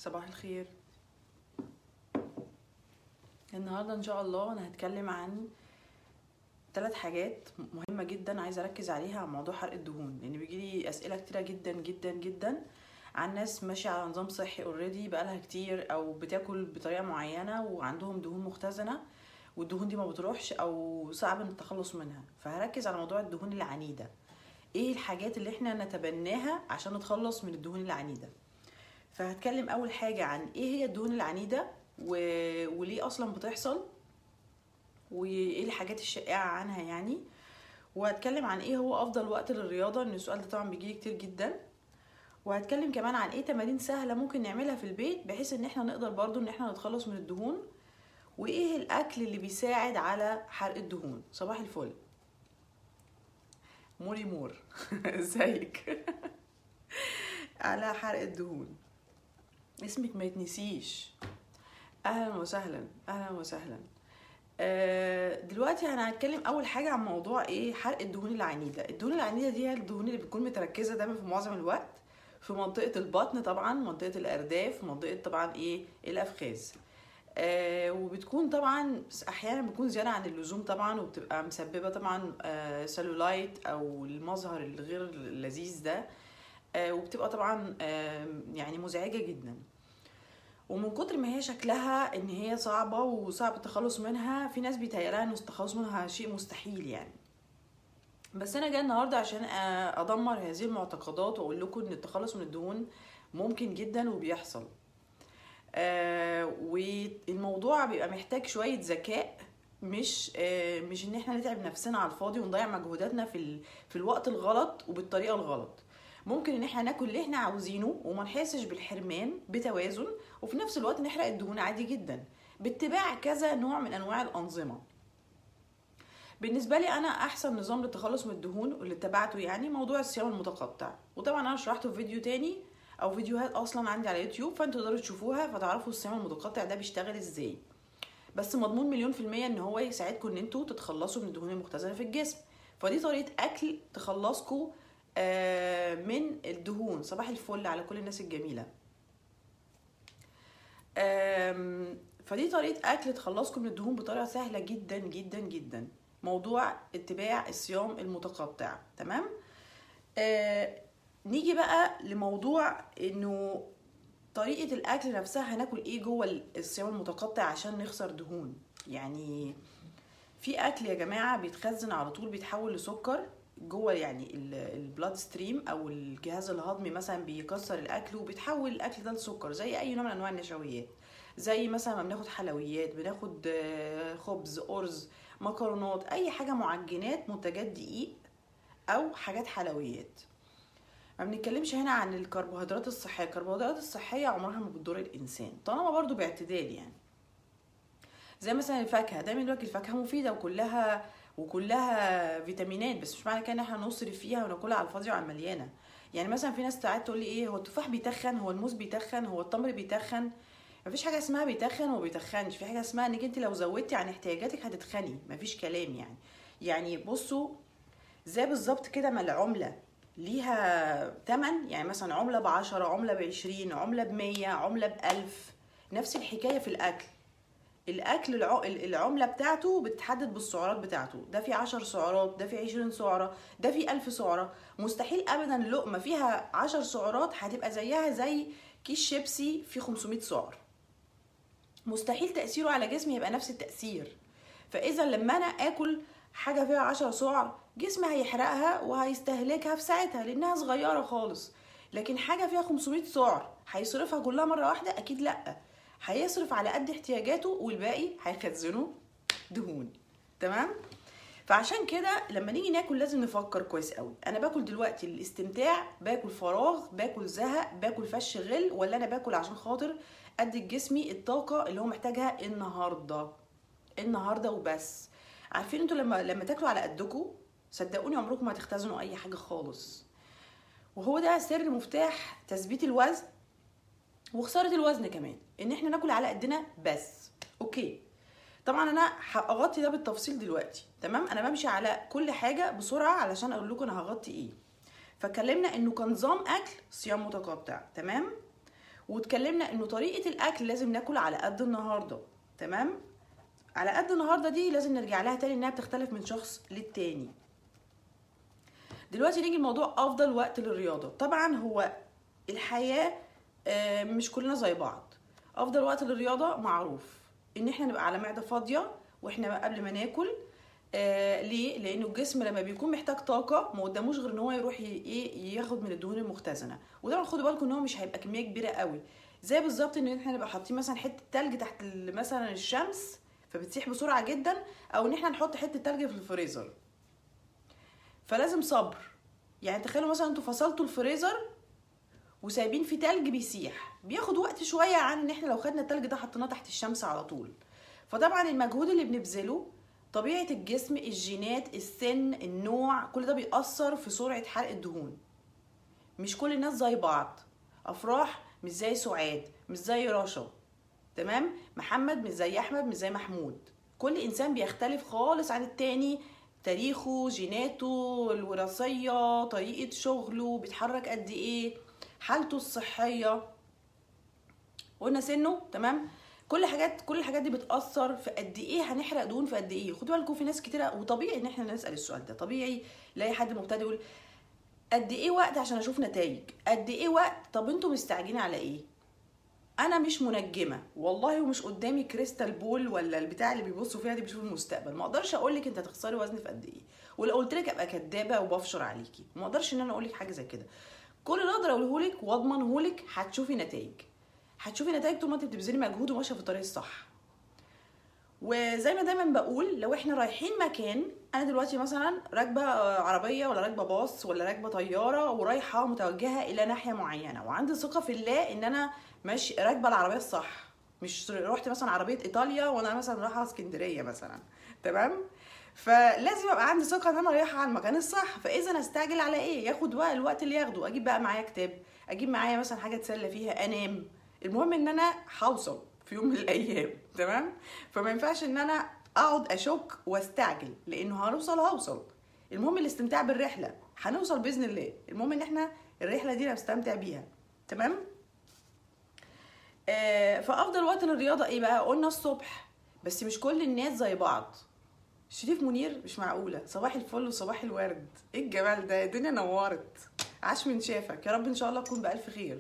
صباح الخير النهارده ان شاء الله انا هتكلم عن ثلاث حاجات مهمه جدا عايزه اركز عليها عن موضوع حرق الدهون لان بيجي لي اسئله كتيره جدا جدا جدا عن ناس ماشيه على نظام صحي اوريدي بقالها كتير او بتاكل بطريقه معينه وعندهم دهون مختزنه والدهون دي ما بتروحش او صعب التخلص منها فهركز على موضوع الدهون العنيده ايه الحاجات اللي احنا نتبناها عشان نتخلص من الدهون العنيده فهتكلم اول حاجه عن ايه هي الدهون العنيده و... وليه اصلا بتحصل وايه الحاجات الشائعه عنها يعني وهتكلم عن ايه هو افضل وقت للرياضه ان السؤال ده طبعا بيجيلي كتير جدا وهتكلم كمان عن ايه تمارين سهله ممكن نعملها في البيت بحيث ان احنا نقدر برضو ان احنا نتخلص من الدهون وايه الاكل اللي بيساعد على حرق الدهون صباح الفل موري مور ازيك على حرق الدهون اسمك ما يتنسيش اهلا وسهلا اهلا وسهلا آه، دلوقتي انا هتكلم اول حاجه عن موضوع ايه حرق الدهون العنيده الدهون العنيده دي هي الدهون اللي بتكون متركزه دايما في معظم الوقت في منطقه البطن طبعا منطقه الارداف منطقه طبعا ايه الافخاذ آه وبتكون طبعا احيانا بتكون زياده عن اللزوم طبعا وبتبقى مسببه طبعا آه سلولايت او المظهر الغير لذيذ ده آه وبتبقى طبعا آه يعني مزعجه جدا ومن كتر ما هي شكلها ان هي صعبه وصعب التخلص منها في ناس بيتهيألها ان التخلص منها شيء مستحيل يعني بس انا جاي النهارده عشان ادمر هذه المعتقدات واقول لكم ان التخلص من الدهون ممكن جدا وبيحصل آه والموضوع بيبقى محتاج شويه ذكاء مش آه مش ان احنا نتعب نفسنا على الفاضي ونضيع مجهوداتنا في ال... في الوقت الغلط وبالطريقه الغلط ممكن ان احنا ناكل اللي احنا عاوزينه وما نحسش بالحرمان بتوازن وفي نفس الوقت نحرق الدهون عادي جدا باتباع كذا نوع من انواع الانظمه بالنسبه لي انا احسن نظام للتخلص من الدهون واللي اتبعته يعني موضوع الصيام المتقطع وطبعا انا شرحته في فيديو تاني او فيديوهات اصلا عندي على يوتيوب فانتوا تقدروا تشوفوها فتعرفوا الصيام المتقطع ده بيشتغل ازاي بس مضمون مليون في المية ان هو يساعدكم ان انتوا تتخلصوا من الدهون المختزنه في الجسم فدي طريقه اكل تخلصكم من الدهون صباح الفل على كل الناس الجميله فدي طريقه اكل تخلصكم من الدهون بطريقه سهله جدا جدا جدا موضوع اتباع الصيام المتقطع تمام آه نيجي بقى لموضوع انه طريقه الاكل نفسها هناكل ايه جوه الصيام المتقطع عشان نخسر دهون يعني في اكل يا جماعه بيتخزن على طول بيتحول لسكر جوه يعني البلاد ستريم او الجهاز الهضمي مثلا بيكسر الاكل وبيتحول الاكل ده لسكر زي اي نوع من انواع النشويات زي مثلا ما بناخد حلويات بناخد خبز ارز مكرونات اي حاجه معجنات منتجات دقيق او حاجات حلويات ما بنتكلمش هنا عن الكربوهيدرات الصحيه الكربوهيدرات الصحيه عمرها ما بتضر الانسان طالما برضو باعتدال يعني زي مثلا الفاكهه دايما يقول الفاكهه مفيده وكلها وكلها فيتامينات بس مش معنى كده ان احنا نصرف فيها وناكلها على الفاضي وعلى المليانه يعني مثلا في ناس ساعات تقول لي ايه هو التفاح بيتخن هو الموز بيتخن هو التمر بيتخن مفيش حاجه اسمها بيتخن وما بيتخنش في حاجه اسمها انك انت لو زودتي عن احتياجاتك هتتخني مفيش كلام يعني يعني بصوا زي بالظبط كده ما العمله ليها تمن يعني مثلا عمله بعشرة عمله بعشرين عمله بمية عمله بألف نفس الحكايه في الاكل الاكل العمله بتاعته بتتحدد بالسعرات بتاعته ده فيه 10 سعرات ده فيه 20 سعره ده فيه 1000 سعره مستحيل ابدا لقمه فيها 10 سعرات هتبقى زيها زي كيس شيبسي فيه 500 سعر مستحيل تاثيره على جسمي يبقى نفس التاثير فاذا لما انا اكل حاجه فيها 10 سعر جسمي هيحرقها وهيستهلكها في ساعتها لانها صغيره خالص لكن حاجه فيها 500 سعر هيصرفها كلها مره واحده اكيد لا هيصرف على قد احتياجاته والباقي هيخزنه دهون تمام فعشان كده لما نيجي ناكل لازم نفكر كويس قوي انا باكل دلوقتي الاستمتاع باكل فراغ باكل زهق باكل فش غل ولا انا باكل عشان خاطر ادي لجسمي الطاقه اللي هو محتاجها النهارده النهارده وبس عارفين انتوا لما لما تاكلوا على قدكم صدقوني عمركم ما هتختزنوا اي حاجه خالص وهو ده سر مفتاح تثبيت الوزن وخساره الوزن كمان ان احنا ناكل على قدنا بس اوكي طبعا انا هغطي ده بالتفصيل دلوقتي تمام انا بمشي على كل حاجه بسرعه علشان اقول لكم انا هغطي ايه فاتكلمنا انه كنظام اكل صيام متقطع تمام واتكلمنا انه طريقه الاكل لازم ناكل على قد النهارده تمام على قد النهارده دي لازم نرجع لها تاني انها بتختلف من شخص للتاني دلوقتي نيجي لموضوع افضل وقت للرياضه طبعا هو الحياه آه، مش كلنا زي بعض افضل وقت للرياضه معروف ان احنا نبقى على معده فاضيه واحنا قبل ما ناكل آه ليه لانه الجسم لما بيكون محتاج طاقه ما قداموش غير ان هو يروح ي- ايه ياخد من الدهون المختزنه وطبعا خدوا بالكم ان هو مش هيبقى كميه كبيره قوي زي بالظبط ان احنا نبقى حاطين مثلا حته تلج تحت ال- مثلا الشمس فبتسيح بسرعه جدا او ان احنا نحط حته تلج في الفريزر فلازم صبر يعني تخيلوا مثلا انتوا فصلتوا الفريزر وسايبين فيه تلج بيسيح بياخد وقت شويه عن ان احنا لو خدنا التلج ده حطيناه تحت الشمس على طول فطبعا المجهود اللي بنبذله طبيعه الجسم الجينات السن النوع كل ده بيأثر في سرعه حرق الدهون مش كل الناس زي بعض افراح مش زي سعاد مش زي رشا تمام محمد مش زي احمد مش زي محمود كل انسان بيختلف خالص عن التاني تاريخه جيناته الوراثيه طريقه شغله بيتحرك قد ايه حالته الصحيه قلنا سنه تمام كل حاجات كل الحاجات دي بتاثر في قد ايه هنحرق دهون في قد ايه خدوا بالكم في ناس كتيره وطبيعي ان احنا نسال السؤال ده طبيعي لاقي حد مبتدئ يقول قد ايه وقت عشان اشوف نتائج قد ايه وقت طب انتوا مستعجلين على ايه انا مش منجمه والله ومش قدامي كريستال بول ولا البتاع اللي بيبصوا فيها دي بيشوفوا المستقبل ما اقدرش اقول لك انت هتخسري وزن في قد ايه ولو قلت لك ابقى كدابه وبفشر عليكي ما اقدرش ان انا اقول لك حاجه زي كده كل اللي اقدر اقوله لك واضمنه لك هتشوفي نتائج هتشوفي نتائج طول ما انت بتبذلي مجهود وماشيه في الطريق الصح وزي ما دايما بقول لو احنا رايحين مكان انا دلوقتي مثلا راكبه عربيه ولا راكبه باص ولا راكبه طياره ورايحه متوجهه الى ناحيه معينه وعندي ثقه في الله ان انا ماشي راكبه العربيه الصح مش رحت مثلا عربيه ايطاليا وانا مثلا رايحه اسكندريه مثلا تمام فلازم ابقى عندي ثقه ان انا رايحه على المكان الصح فاذا استعجل على ايه ياخد بقى الوقت اللي ياخده اجيب بقى معايا كتاب اجيب معايا مثلا حاجه اتسلى فيها انام المهم ان انا هوصل في يوم من الايام تمام فما ينفعش ان انا اقعد اشك واستعجل لانه هنوصل هوصل المهم الاستمتاع بالرحله هنوصل باذن الله المهم ان احنا الرحله دي نستمتع بيها تمام آه فافضل وقت للرياضه ايه بقى قلنا الصبح بس مش كل الناس زي بعض شريف منير مش معقوله صباح الفل وصباح الورد ايه الجمال ده الدنيا نورت عاش من شافك يا رب ان شاء الله تكون بالف خير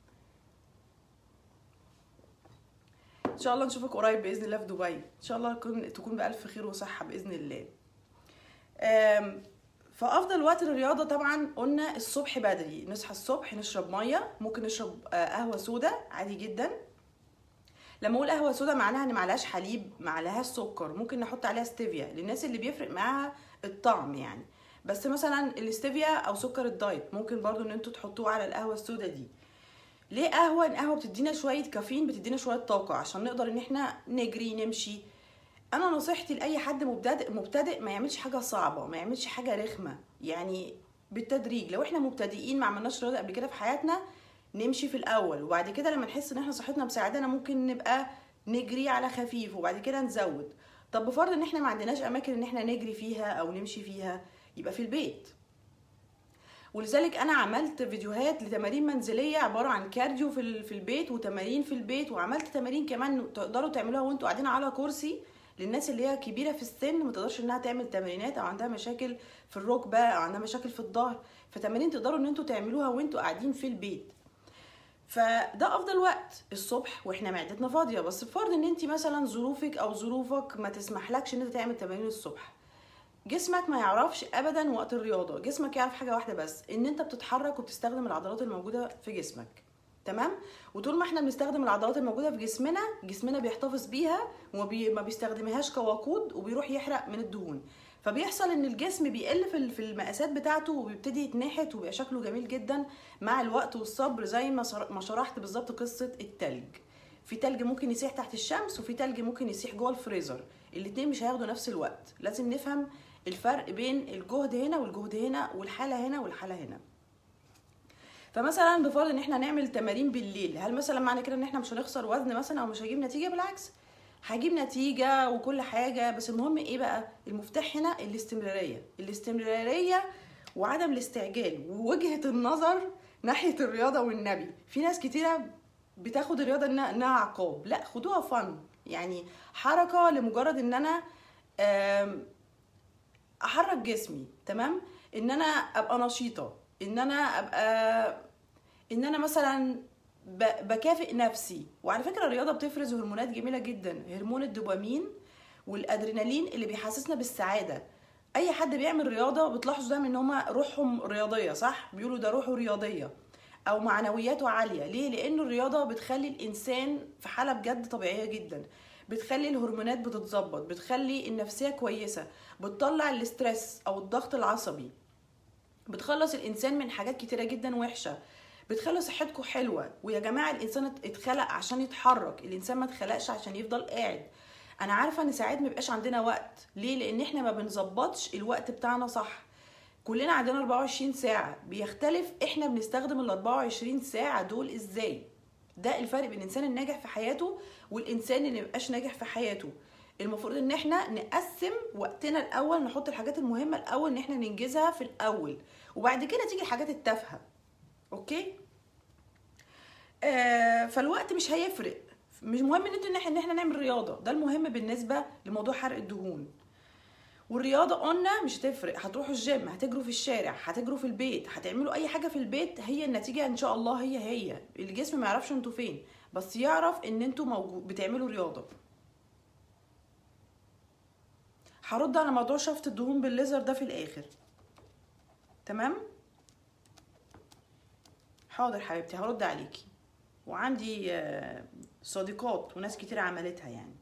ان شاء الله نشوفك قريب باذن الله في دبي ان شاء الله تكون تكون بالف خير وصحه باذن الله آم، فافضل وقت للرياضه طبعا قلنا الصبح بدري نصحى الصبح نشرب ميه ممكن نشرب آه، قهوه سودا عادي جدا لما اقول قهوه سودا معناها ان معلهاش حليب معلهاش سكر ممكن نحط عليها ستيفيا للناس اللي بيفرق معاها الطعم يعني بس مثلا الاستيفيا او سكر الدايت ممكن برضو ان انتوا تحطوه على القهوه السودا دي ليه قهوه ان قهوه بتدينا شويه كافيين بتدينا شويه طاقه عشان نقدر ان احنا نجري نمشي انا نصيحتي لاي حد مبتدئ مبتدئ ما يعملش حاجه صعبه ما يعملش حاجه رخمه يعني بالتدريج لو احنا مبتدئين ما عملناش رياضه قبل كده في حياتنا نمشي في الاول وبعد كده لما نحس ان احنا صحتنا مساعدانا ممكن نبقى نجري على خفيف وبعد كده نزود طب بفرض ان احنا ما عندناش اماكن ان احنا نجري فيها او نمشي فيها يبقى في البيت ولذلك انا عملت فيديوهات لتمارين منزليه عباره عن كارديو في ال- في البيت وتمارين في البيت وعملت تمارين كمان تقدروا تعملوها وانتوا قاعدين على كرسي للناس اللي هي كبيره في السن ما تقدرش انها تعمل تمرينات او عندها مشاكل في الركبه او عندها مشاكل في الظهر فتمارين تقدروا ان انتوا تعملوها وانتوا قاعدين في البيت فده افضل وقت الصبح واحنا معدتنا فاضيه بس بفرض ان انت مثلا ظروفك او ظروفك ما تسمحلكش ان انت تعمل تمارين الصبح جسمك ما يعرفش ابدا وقت الرياضه جسمك يعرف حاجه واحده بس ان انت بتتحرك وبتستخدم العضلات الموجوده في جسمك تمام وطول ما احنا بنستخدم العضلات الموجوده في جسمنا جسمنا بيحتفظ بيها وما بي... ما بيستخدمهاش كوقود وبيروح يحرق من الدهون فبيحصل ان الجسم بيقل في ال- في المقاسات بتاعته وبيبتدي يتنحت وبيبقى شكله جميل جدا مع الوقت والصبر زي ما صر- ما شرحت بالظبط قصه التلج في تلج ممكن يسيح تحت الشمس وفي تلج ممكن يسيح جوه الفريزر الاتنين مش هياخدوا نفس الوقت لازم نفهم الفرق بين الجهد هنا والجهد هنا والحاله هنا والحاله هنا فمثلا بفرض ان احنا نعمل تمارين بالليل هل مثلا معنى كده ان احنا مش هنخسر وزن مثلا او مش هجيب نتيجه بالعكس هجيب نتيجه وكل حاجه بس المهم ايه بقى المفتاح هنا الاستمراريه الاستمراريه وعدم الاستعجال ووجهه النظر ناحيه الرياضه والنبي في ناس كتيره بتاخد الرياضه انها انها عقاب لا خدوها فن يعني حركه لمجرد ان انا آم، احرك جسمي تمام ان انا ابقى نشيطه ان انا ابقى ان انا مثلا ب- بكافئ نفسي وعلى فكره الرياضه بتفرز هرمونات جميله جدا هرمون الدوبامين والادرينالين اللي بيحسسنا بالسعاده اي حد بيعمل رياضه بتلاحظوا دايما ان هم روحهم رياضيه صح بيقولوا ده روحه رياضيه او معنوياته عاليه ليه لان الرياضه بتخلي الانسان في حاله بجد طبيعيه جدا بتخلي الهرمونات بتتظبط بتخلي النفسيه كويسه بتطلع الاسترس او الضغط العصبي بتخلص الانسان من حاجات كتيره جدا وحشه بتخلي صحتكم حلوه ويا جماعه الانسان ات- اتخلق عشان يتحرك الانسان ما اتخلقش عشان يفضل قاعد انا عارفه ان ساعات ما بيبقاش عندنا وقت ليه لان احنا ما بنظبطش الوقت بتاعنا صح كلنا عندنا 24 ساعه بيختلف احنا بنستخدم ال 24 ساعه دول ازاي ده الفرق بين الانسان الناجح في حياته والانسان اللي مبقاش ناجح في حياته المفروض ان احنا نقسم وقتنا الاول نحط الحاجات المهمه الاول ان احنا ننجزها في الاول وبعد كده تيجي الحاجات التافهه اوكي آه فالوقت مش هيفرق مش مهم ان انتوا ان احنا إن إحنا نعمل رياضه ده المهم بالنسبه لموضوع حرق الدهون والرياضه قلنا مش هتفرق هتروحوا الجيم هتجروا في الشارع هتجروا في البيت هتعملوا اي حاجه في البيت هي النتيجه ان شاء الله هي هي الجسم ما يعرفش انتوا فين بس يعرف ان انتوا موجود بتعملوا رياضه هرد على موضوع شفط الدهون بالليزر ده في الاخر تمام حاضر حبيبتي هرد عليكي وعندي آه، صديقات وناس كتير عملتها يعني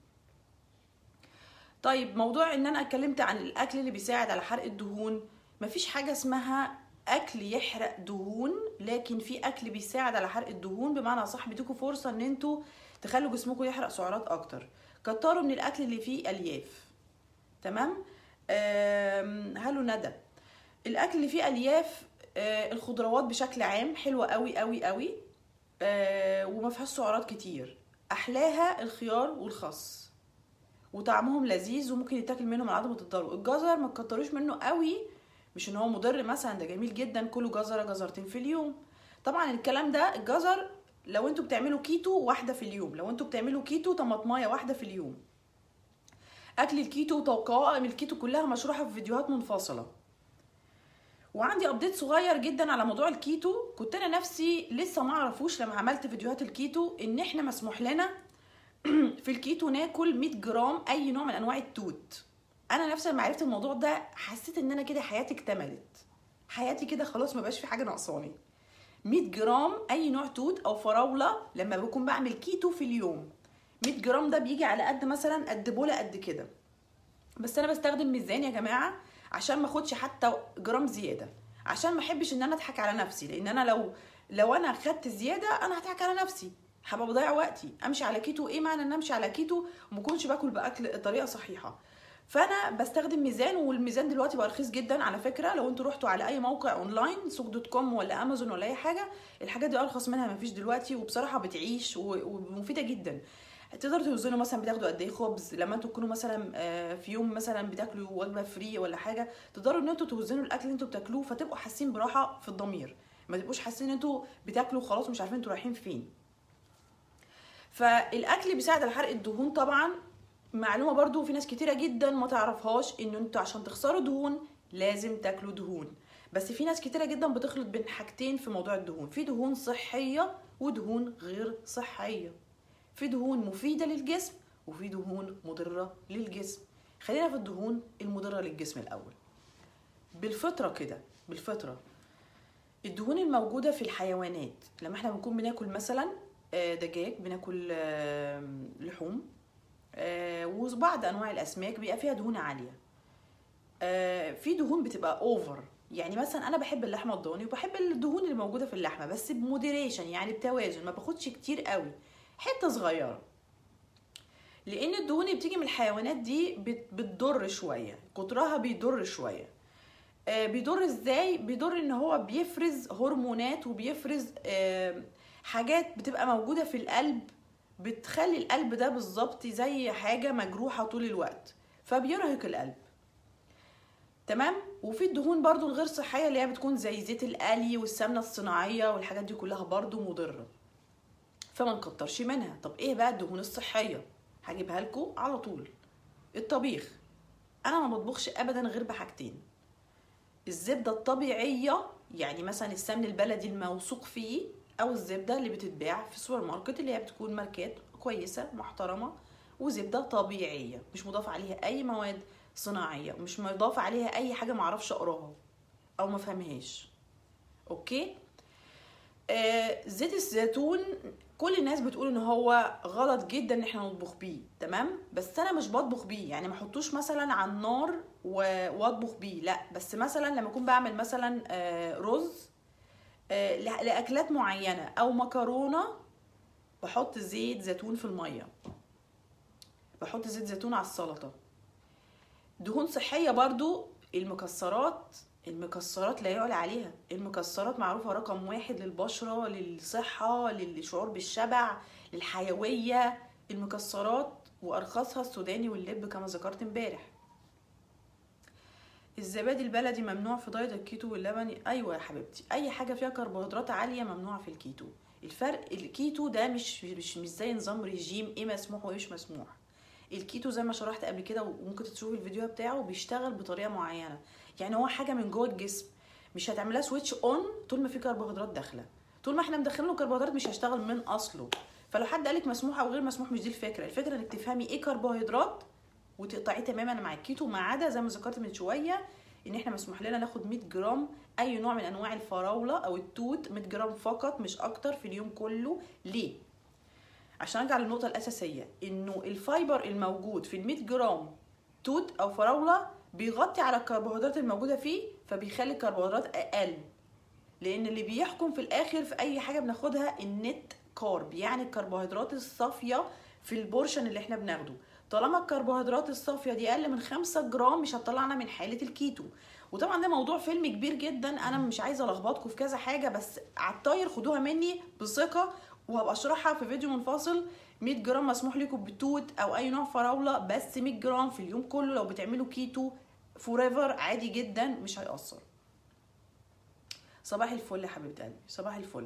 طيب موضوع ان انا اتكلمت عن الاكل اللي بيساعد على حرق الدهون مفيش حاجه اسمها اكل يحرق دهون لكن في اكل بيساعد على حرق الدهون بمعنى صح بيديكوا فرصه ان انتوا تخلوا جسمكم يحرق سعرات اكتر كتروا من الاكل اللي فيه الياف تمام آم، هلو ندى الاكل اللي فيه الياف آه، الخضروات بشكل عام حلوه قوي قوي قوي آه، وما فيهاش سعرات كتير احلاها الخيار والخس وطعمهم لذيذ وممكن يتاكل منهم على عدم التضرر الجزر ما تكتروش منه قوي مش ان هو مضر مثلا ده جميل جدا كله جزره جزرتين في اليوم طبعا الكلام ده الجزر لو انتوا بتعملوا كيتو واحده في اليوم لو انتوا بتعملوا كيتو طماطمايه واحده في اليوم اكل الكيتو وقوائم الكيتو كلها مشروحه في فيديوهات منفصله وعندي ابديت صغير جدا على موضوع الكيتو كنت انا نفسي لسه ما اعرفوش لما عملت فيديوهات الكيتو ان احنا مسموح لنا في الكيتو ناكل 100 جرام اي نوع من انواع التوت انا نفسي لما عرفت الموضوع ده حسيت ان انا كده حياتي اكتملت حياتي كده خلاص ما بقاش في حاجه ناقصاني 100 جرام اي نوع توت او فراوله لما بكون بعمل كيتو في اليوم 100 جرام ده بيجي على قد مثلا قد بوله قد كده بس انا بستخدم ميزان يا جماعه عشان ما اخدش حتى جرام زياده عشان ما احبش ان انا اضحك على نفسي لان انا لو لو انا خدت زياده انا هضحك على نفسي هبقى بضيع وقتي امشي على كيتو ايه معنى ان امشي على كيتو وما اكونش باكل باكل طريقه صحيحه فانا بستخدم ميزان والميزان دلوقتي بقى رخيص جدا على فكره لو انتوا رحتوا على اي موقع اونلاين سوق دوت كوم ولا امازون ولا اي حاجه الحاجات دي ارخص منها مفيش دلوقتي وبصراحه بتعيش و- ومفيده جدا تقدروا توزنوا مثلا بتاخدوا قد ايه خبز لما انتوا تكونوا مثلا آه، في يوم مثلا بتاكلوا وجبه فري ولا حاجه تقدروا ان انتوا توزنوا الاكل اللي انتوا بتاكلوه فتبقوا حاسين براحه في الضمير ما تبقوش حاسين ان انتوا بتاكلوا خلاص مش عارفين انتوا رايحين فين فالاكل بيساعد على حرق الدهون طبعا معلومه برضو في ناس كتيره جدا ما تعرفهاش ان انتوا عشان تخسروا دهون لازم تاكلوا دهون بس في ناس كتيره جدا بتخلط بين حاجتين في موضوع الدهون في دهون صحيه ودهون غير صحيه في دهون مفيده للجسم وفي دهون مضره للجسم خلينا في الدهون المضره للجسم الاول بالفطره كده بالفطره الدهون الموجوده في الحيوانات لما احنا بنكون بناكل مثلا آه، دجاج بناكل آه، لحوم آه، وبعض انواع الاسماك بيبقى فيها دهون عاليه آه، في دهون بتبقى اوفر يعني مثلا انا بحب اللحمه الضاني وبحب الدهون اللي موجوده في اللحمه بس بمودريشن يعني بتوازن ما باخدش كتير قوي حته صغيره لان الدهون اللي بتيجي من الحيوانات دي بت- بتضر شويه كترها بيضر شويه آه، بيضر ازاي بيضر ان هو بيفرز هرمونات وبيفرز آه، حاجات بتبقى موجوده في القلب بتخلي القلب ده بالظبط زي حاجه مجروحه طول الوقت فبيرهق القلب تمام وفي الدهون برضو الغير صحيه اللي هي بتكون زي زيت القلي والسمنه الصناعيه والحاجات دي كلها برضو مضره فما نكترش منها طب ايه بقى الدهون الصحيه هجيبها لكم على طول الطبيخ انا ما بطبخش ابدا غير بحاجتين الزبده الطبيعيه يعني مثلا السمن البلدي الموثوق فيه او الزبده اللي بتتباع في السوبر ماركت اللي هي بتكون ماركات كويسه محترمه وزبده طبيعيه مش مضاف عليها اي مواد صناعيه مش مضاف عليها اي حاجه معرفش اقراها او ما فهمهاش اوكي آه زيت الزيتون كل الناس بتقول ان هو غلط جدا ان احنا نطبخ بيه تمام بس انا مش بطبخ بيه يعني ما احطوش مثلا على النار و- واطبخ بيه لا بس مثلا لما اكون بعمل مثلا آه، رز آه، ل- لاكلات معينه او مكرونه بحط زيت زيتون في الميه بحط زيت زيتون على السلطه دهون صحيه برضو المكسرات المكسرات لا يعلى عليها المكسرات معروفة رقم واحد للبشرة للصحة للشعور بالشبع للحيوية المكسرات وأرخصها السوداني واللب كما ذكرت امبارح الزبادي البلدي ممنوع في دايت الكيتو واللبني ايوه يا حبيبتي اي حاجه فيها كربوهيدرات عاليه ممنوعه في الكيتو الفرق الكيتو ده مش مش مش زي نظام ريجيم ايه مسموح وايه مش مسموح الكيتو زي ما شرحت قبل كده وممكن تشوفي الفيديو بتاعه بيشتغل بطريقه معينه يعني هو حاجه من جوه الجسم مش هتعملها سويتش اون طول ما في كربوهيدرات داخله طول ما احنا مدخلين له كربوهيدرات مش هيشتغل من اصله فلو حد قالك مسموح او غير مسموح مش دي الفكره الفكره انك تفهمي ايه كربوهيدرات وتقطعيه تماما مع الكيتو ما عدا زي ما ذكرت من شويه ان احنا مسموح لنا ناخد 100 جرام اي نوع من انواع الفراوله او التوت 100 جرام فقط مش اكتر في اليوم كله ليه عشان ارجع للنقطه الاساسيه انه الفايبر الموجود في ال 100 جرام توت او فراوله بيغطي على الكربوهيدرات الموجوده فيه فبيخلي الكربوهيدرات اقل لان اللي بيحكم في الاخر في اي حاجه بناخدها النت كارب يعني الكربوهيدرات الصافيه في البورشن اللي احنا بناخده طالما الكربوهيدرات الصافيه دي اقل من 5 جرام مش هتطلعنا من حاله الكيتو وطبعا ده موضوع فيلم كبير جدا انا مش عايزه الخبطكم في كذا حاجه بس على الطاير خدوها مني بثقه وهبقى اشرحها في فيديو منفصل 100 جرام مسموح لكم بتوت او اي نوع فراوله بس 100 جرام في اليوم كله لو بتعملوا كيتو فوريفر عادي جدا مش هيأثر صباح الفل يا حبيبه قلبي صباح الفل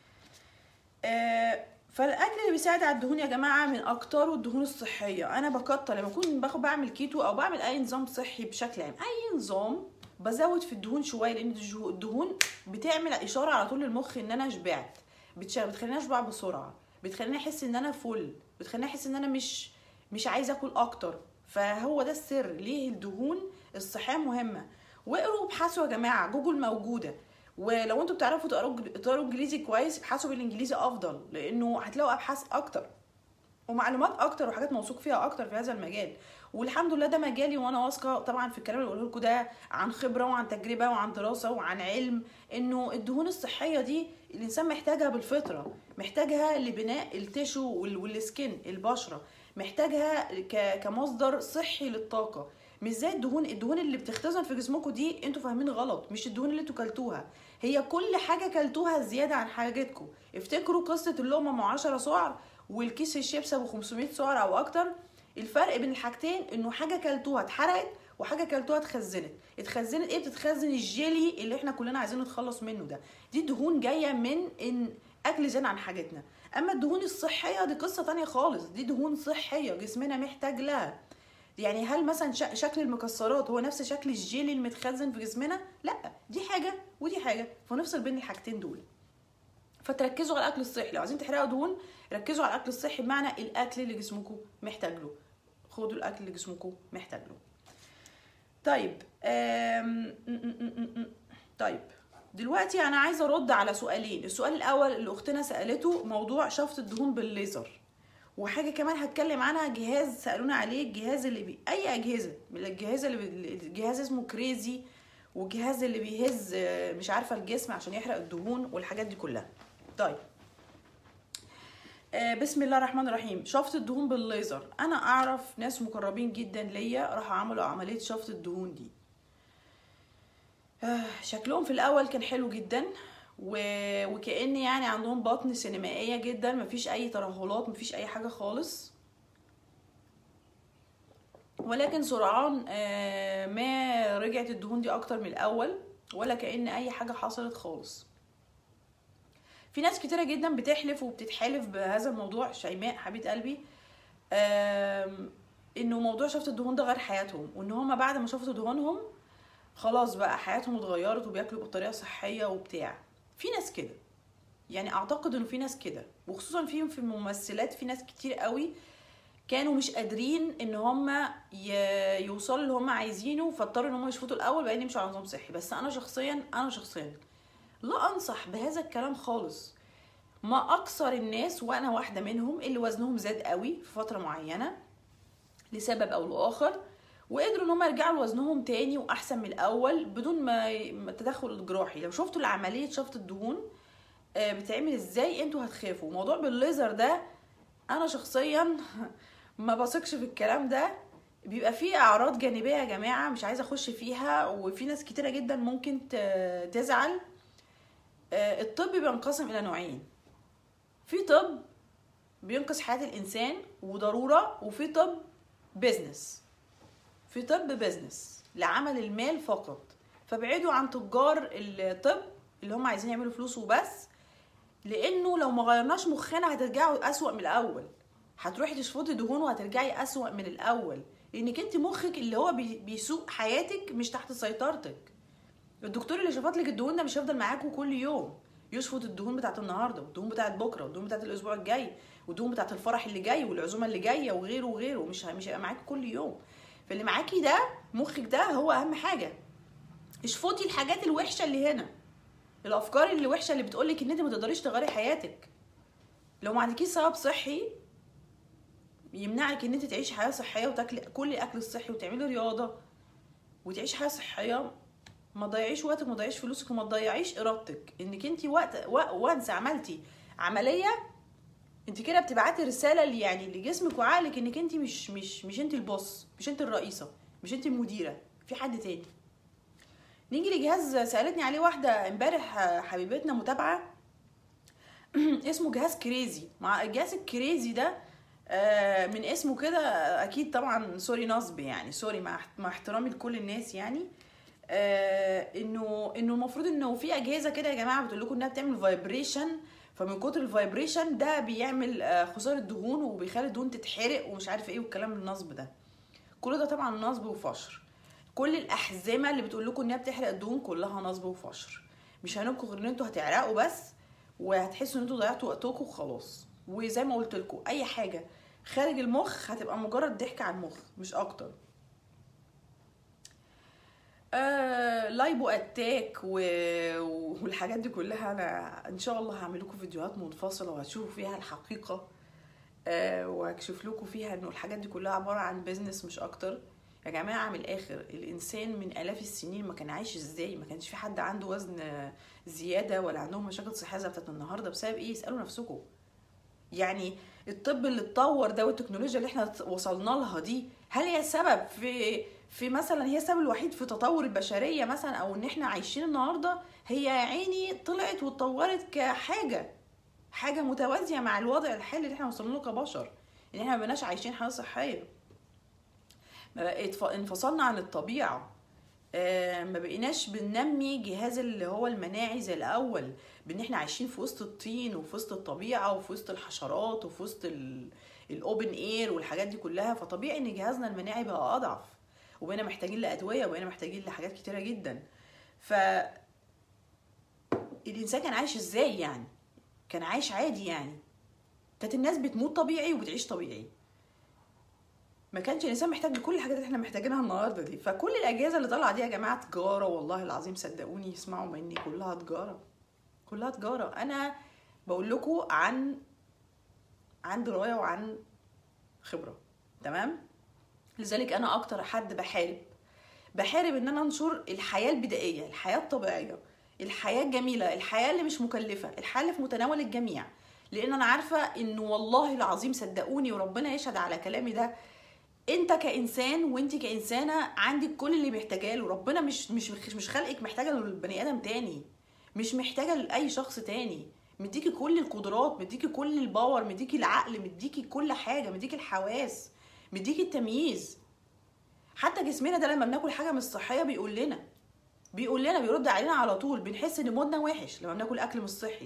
آه فالاكل اللي بيساعد على الدهون يا جماعه من اكتره الدهون الصحيه انا بكتر لما اكون باخد بعمل كيتو او بعمل اي نظام صحي بشكل عام اي نظام بزود في الدهون شويه لان الجو- الدهون بتعمل اشاره على طول للمخ ان انا شبعت بتش- بتخليني اشبع بسرعه بتخليني احس ان انا فل بتخليني احس ان انا مش مش عايزه اكل اكتر فهو ده السر ليه الدهون الصحيه مهمه واقروا وابحثوا يا جماعه جوجل موجوده ولو انتوا بتعرفوا تقروا تقروا انجليزي كويس ابحثوا بالانجليزي افضل لانه هتلاقوا ابحاث اكتر ومعلومات اكتر وحاجات موثوق فيها اكتر في هذا المجال والحمد لله ده مجالي وانا واثقه طبعا في الكلام اللي بقوله لكم ده عن خبره وعن تجربه وعن دراسه وعن علم انه الدهون الصحيه دي الانسان محتاجها بالفطره محتاجها لبناء التشو وال- والسكن البشره محتاجها ك- كمصدر صحي للطاقه مش زي الدهون الدهون اللي بتختزن في جسمكم دي انتوا فاهمين غلط مش الدهون اللي انتوا كلتوها هي كل حاجه كلتوها زياده عن حاجتكم افتكروا قصه اللقمه مع 10 سعر والكيس الشيبس ابو 500 سعر او اكتر الفرق بين الحاجتين انه حاجه كلتوها اتحرقت وحاجه كلتوها اتخزنت اتخزنت ايه بتتخزن الجيلي اللي احنا كلنا عايزين نتخلص منه ده دي دهون جايه من ان اكل زيادة عن حاجتنا اما الدهون الصحيه دي قصه تانية خالص دي دهون صحيه جسمنا محتاج لها يعني هل مثلا ش- شكل المكسرات هو نفس شكل الجيلي المتخزن في جسمنا لا دي حاجه ودي حاجه فنفصل بين الحاجتين دول فتركزوا على الاكل الصحي لو عايزين تحرقوا دهون ركزوا على الاكل الصحي بمعنى الاكل اللي جسمكم محتاج له خدوا الاكل اللي جسمكم محتاج له طيب أم... م- م- م- م- طيب دلوقتي انا عايزه ارد على سؤالين السؤال الاول اللي اختنا سالته موضوع شفط الدهون بالليزر وحاجه كمان هتكلم عنها جهاز سالونا عليه الجهاز اللي بي... اي اجهزه من الجهاز اللي بي... الجهاز اسمه كريزي والجهاز اللي بيهز آه، مش عارفه الجسم عشان يحرق الدهون والحاجات دي كلها طيب آه، بسم الله الرحمن الرحيم شفط الدهون بالليزر انا اعرف ناس مقربين جدا ليا راحوا عملوا عمليه شفط الدهون دي آه، شكلهم في الاول كان حلو جدا و... وكأن يعني عندهم بطن سينمائيه جدا مفيش اي ترهلات مفيش اي حاجه خالص ولكن سرعان آه، ما رجعت الدهون دي اكتر من الاول ولا كأن اي حاجه حصلت خالص في ناس كتيره جدا بتحلف وبتتحالف بهذا الموضوع شيماء حبيبه قلبي آم، انه موضوع شفط الدهون ده غير حياتهم وان هما بعد ما شفطوا دهونهم خلاص بقى حياتهم اتغيرت وبياكلوا بطريقه صحيه وبتاع في ناس كده يعني اعتقد انه في ناس كده وخصوصا في في الممثلات في ناس كتير قوي كانوا مش قادرين ان هم يوصلوا اللي هم عايزينه فاضطروا ان هم يشفطوا الاول بعدين يمشوا على نظام صحي بس انا شخصيا انا شخصيا لا انصح بهذا الكلام خالص ما اكثر الناس وانا واحده منهم اللي وزنهم زاد قوي في فتره معينه لسبب او لاخر وقدروا ان هم يرجعوا لوزنهم تاني واحسن من الاول بدون ما ما تدخل جراحي لو شفتوا العمليه شفط الدهون آه، بتعمل ازاي انتوا هتخافوا موضوع بالليزر ده انا شخصيا ما بثقش في الكلام ده بيبقى فيه اعراض جانبيه يا جماعه مش عايزه اخش فيها وفي ناس كتيره جدا ممكن ت- تزعل آه، الطب بينقسم الى نوعين في طب بينقذ حياه الانسان وضروره وفي طب بيزنس في طب بيزنس لعمل المال فقط فابعدوا عن تجار الطب اللي هم عايزين يعملوا فلوس وبس لانه لو ما غيرناش مخنا هترجعوا اسوأ من الاول هتروحي تشفطي دهون وهترجعي اسوأ من الاول لانك انت مخك اللي هو بي- بيسوق حياتك مش تحت سيطرتك الدكتور اللي شفط لك الدهون ده مش هيفضل معاكوا كل يوم يشفط الدهون بتاعت النهارده والدهون بتاعت بكره والدهون بتاعت الاسبوع الجاي والدهون بتاعت الفرح اللي جاي والعزومه اللي جايه وغيره وغيره مش ه- مش هيبقى معاكي كل يوم فاللي معاكي ده مخك ده هو اهم حاجه اشفطي الحاجات الوحشه اللي هنا الافكار اللي وحشه اللي بتقولك ان انت ما تقدريش تغيري حياتك لو ما عندكيش سبب صحي يمنعك ان انت تعيشي حياه صحيه وتاكلي كل الاكل الصحي وتعملي رياضه وتعيشي حياه صحيه ما تضيعيش وقتك ما تضيعيش فلوسك وما تضيعيش ارادتك انك انت وقت وانس عملتي عمليه انت كده بتبعتي رساله اللي يعني لجسمك وعقلك انك انت مش مش مش انت البوس مش انت الرئيسه مش انت المديره في حد تاني نيجي لجهاز سالتني عليه واحده امبارح حبيبتنا متابعه اسمه جهاز كريزي مع الجهاز الكريزي ده آه، من اسمه كده اكيد طبعا سوري نصب يعني سوري مع مع احترامي لكل الناس يعني آه، انه انه المفروض انه في اجهزه كده يا جماعه بتقول لكم انها بتعمل فايبريشن فمن كتر الفايبريشن ده بيعمل آه، خساره دهون وبيخلي الدهون تتحرق ومش عارف ايه والكلام النصب ده كل ده طبعا نصب وفشر كل الاحزمه اللي بتقول لكم انها بتحرق الدهون كلها نصب وفشر مش هنبكوا غير ان انتوا هتعرقوا بس وهتحسوا ان انتوا ضيعتوا وقتكم وخلاص وزي ما قلت لكم اي حاجه خارج المخ هتبقى مجرد ضحك على المخ مش اكتر آه لايبو اتاك و... والحاجات دي كلها انا ان شاء الله هعمل لكم فيديوهات منفصله وهتشوفوا فيها الحقيقه آه وهكشف لكم فيها انه الحاجات دي كلها عباره عن بيزنس مش اكتر يا جماعه من الاخر الانسان من الاف السنين ما كان عايش ازاي ما كانش في حد عنده وزن آه، زياده ولا عندهم مشاكل صحيه زي بتاعت النهارده بسبب ايه اسالوا نفسكم يعني الطب اللي اتطور ده والتكنولوجيا اللي احنا وصلنا لها دي هل هي سبب في في مثلا هي السبب الوحيد في تطور البشريه مثلا او ان احنا عايشين النهارده هي يا عيني طلعت واتطورت كحاجه حاجه متوازيه مع الوضع الحالي اللي احنا وصلنا له كبشر ان احنا ما بقيناش عايشين حياه صحيه ما بقيت انفصلنا عن الطبيعه آه، ما بقيناش بننمي جهاز اللي هو المناعي زي الاول بان احنا عايشين في وسط الطين وفي وسط الطبيعه وفي وسط الحشرات وفي وسط الاوبن اير والحاجات دي كلها فطبيعي ان جهازنا المناعي بقى اضعف وبقينا محتاجين لادويه وبقينا محتاجين لحاجات كتيره جدا ف الانسان كان عايش ازاي يعني كان عايش عادي يعني كانت الناس بتموت طبيعي وبتعيش طبيعي ما كانش الانسان محتاج لكل الحاجات اللي احنا محتاجينها النهارده دي فكل الاجهزه اللي طالعه دي يا جماعه تجاره والله العظيم صدقوني اسمعوا مني كلها تجاره كلها تجاره انا بقول لكم عن عن درايه وعن خبره تمام لذلك انا اكتر حد بحارب بحارب ان انا انشر الحياه البدائيه الحياه الطبيعيه الحياه الجميله الحياه اللي مش مكلفه الحياه اللي في متناول الجميع لان انا عارفه انه والله العظيم صدقوني وربنا يشهد على كلامي ده انت كانسان وانت كانسانه عندك كل اللي محتاجاه له ربنا مش مش مش خلقك محتاجه للبني ادم تاني مش محتاجه لاي شخص تاني مديكي كل القدرات مديكي كل الباور مديكي العقل مديكي كل حاجه مديكي الحواس مديكي التمييز حتى جسمنا ده لما بناكل حاجه مش صحيه بيقول لنا بيقول لنا بيرد علينا على طول بنحس ان مودنا وحش لما بناكل اكل مش صحي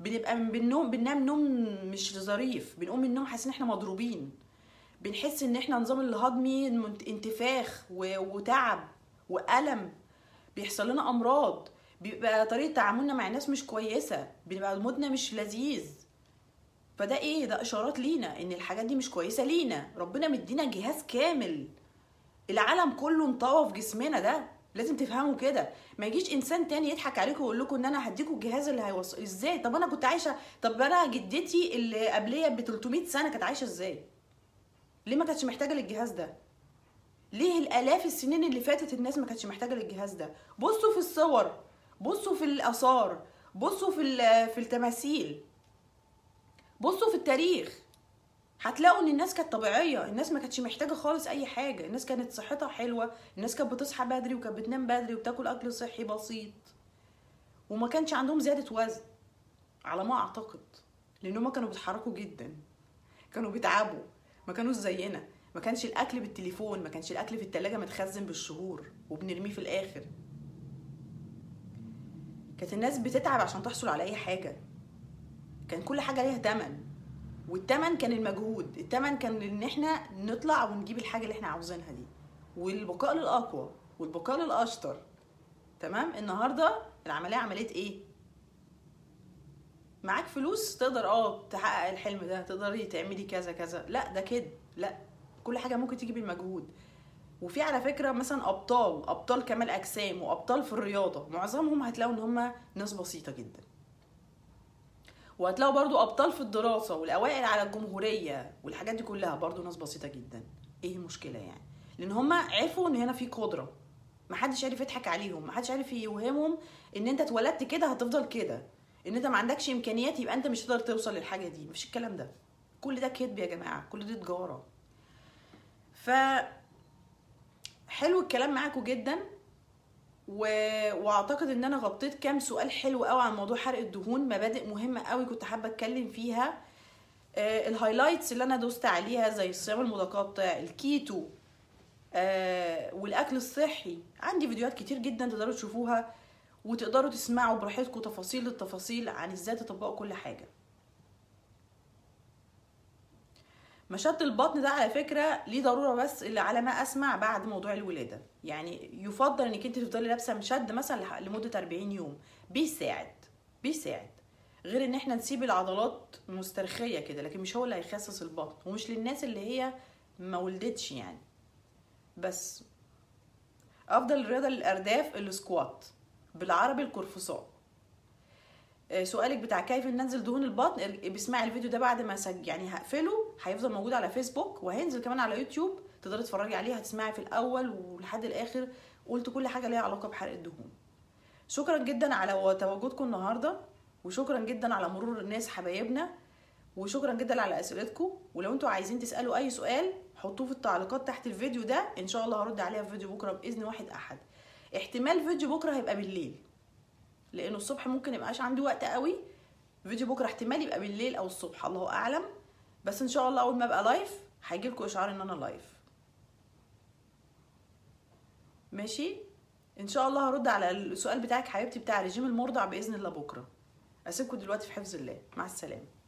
بنبقى من بالنوم بننام نوم مش ظريف بنقوم من النوم حاسين احنا مضروبين بنحس ان احنا نظام الهضمي منت- انتفاخ و- وتعب والم بيحصل لنا امراض بيبقى طريقه تعاملنا مع الناس مش كويسه بيبقى مودنا مش لذيذ فده ايه ده اشارات لينا ان الحاجات دي مش كويسه لينا ربنا مدينا جهاز كامل العالم كله انطوى في جسمنا ده لازم تفهموا كده ما يجيش انسان تاني يضحك عليكم ويقول لكم ان انا هديكم الجهاز اللي هيوصل ازاي طب انا كنت عايشه طب انا جدتي اللي قبليه ب 300 سنه كانت عايشه ازاي ليه ما كانتش محتاجه للجهاز ده ليه الالاف السنين اللي فاتت الناس ما كانتش محتاجه للجهاز ده بصوا في الصور بصوا في الاثار بصوا في ال- في التماثيل بصوا في التاريخ هتلاقوا ان الناس كانت طبيعيه الناس ما كانتش محتاجه خالص اي حاجه الناس كانت صحتها حلوه الناس كانت بتصحى بدري وكانت بتنام بدري وبتاكل اكل صحي بسيط وما كانش عندهم زياده وزن على ما اعتقد لان هم كانوا بيتحركوا جدا كانوا بيتعبوا ما كانوش زينا ما كانش الاكل بالتليفون ما كانش الاكل في التلاجة متخزن بالشهور وبنرميه في الاخر كانت الناس بتتعب عشان تحصل على اي حاجه كان كل حاجه ليها تمن والتمن كان المجهود التمن كان ان احنا نطلع ونجيب الحاجه اللي احنا عاوزينها دي والبقاء للاقوى والبقاء للاشطر تمام النهارده العمليه عمليه ايه معاك فلوس تقدر اه تحقق الحلم ده تقدري تعملي كذا كذا لا ده كده لا كل حاجه ممكن تيجي بالمجهود وفي على فكره مثلا ابطال ابطال كمال اجسام وابطال في الرياضه معظمهم هتلاقوا ان هم ناس بسيطه جدا وهتلاقوا برضو ابطال في الدراسه والاوائل على الجمهوريه والحاجات دي كلها برضو ناس بسيطه جدا ايه المشكله يعني لان هم عرفوا ان هنا في قدره محدش عارف يضحك عليهم محدش عارف يوهمهم ان انت اتولدت كده هتفضل كده ان انت ما عندكش امكانيات يبقى انت مش هتقدر توصل للحاجه دي مفيش الكلام ده كل ده كذب يا جماعه كل دي تجاره ف حلو الكلام معاكم جدا و... واعتقد ان انا غطيت كام سؤال حلو قوي عن موضوع حرق الدهون مبادئ مهمه قوي كنت حابه اتكلم فيها آه الهايلايتس اللي انا دوست عليها زي الصيام المتقطع الكيتو آه والاكل الصحي عندي فيديوهات كتير جدا تقدروا تشوفوها وتقدروا تسمعوا براحتكم تفاصيل التفاصيل عن ازاي تطبقوا كل حاجه مشط البطن ده على فكره ليه ضروره بس اللي على ما اسمع بعد موضوع الولاده يعني يفضل انك انت تفضلي لابسه مشد مثلا لح- لمده 40 يوم بيساعد بيساعد غير ان احنا نسيب العضلات مسترخيه كده لكن مش هو اللي هيخسس البطن ومش للناس اللي هي ما ولدتش يعني بس افضل رياضه للارداف السكوات بالعربي القرفصاء آه، سؤالك بتاع كيف ننزل دهون البطن ارج- بيسمعي الفيديو ده بعد ما سج... يعني هقفله هيفضل موجود على فيسبوك وهينزل كمان على يوتيوب تقدري تتفرجي عليه هتسمعي في الاول ولحد الاخر قلت كل حاجه ليها علاقه بحرق الدهون شكرا جدا على تواجدكم النهارده وشكرا جدا على مرور الناس حبايبنا وشكرا جدا على اسئلتكم ولو انتوا عايزين تسالوا اي سؤال حطوه في التعليقات تحت الفيديو ده ان شاء الله هرد عليها في فيديو بكره باذن واحد احد احتمال فيديو بكره هيبقى بالليل لانه الصبح ممكن يبقاش عندي وقت قوي فيديو بكره احتمال يبقى بالليل او الصبح الله اعلم بس ان شاء الله اول ما ابقى لايف هيجي لكم اشعار ان انا لايف ماشي ان شاء الله هرد على السؤال بتاعك حبيبتي بتاع رجيم المرضع باذن الله بكره اسيبكم دلوقتي في حفظ الله مع السلامه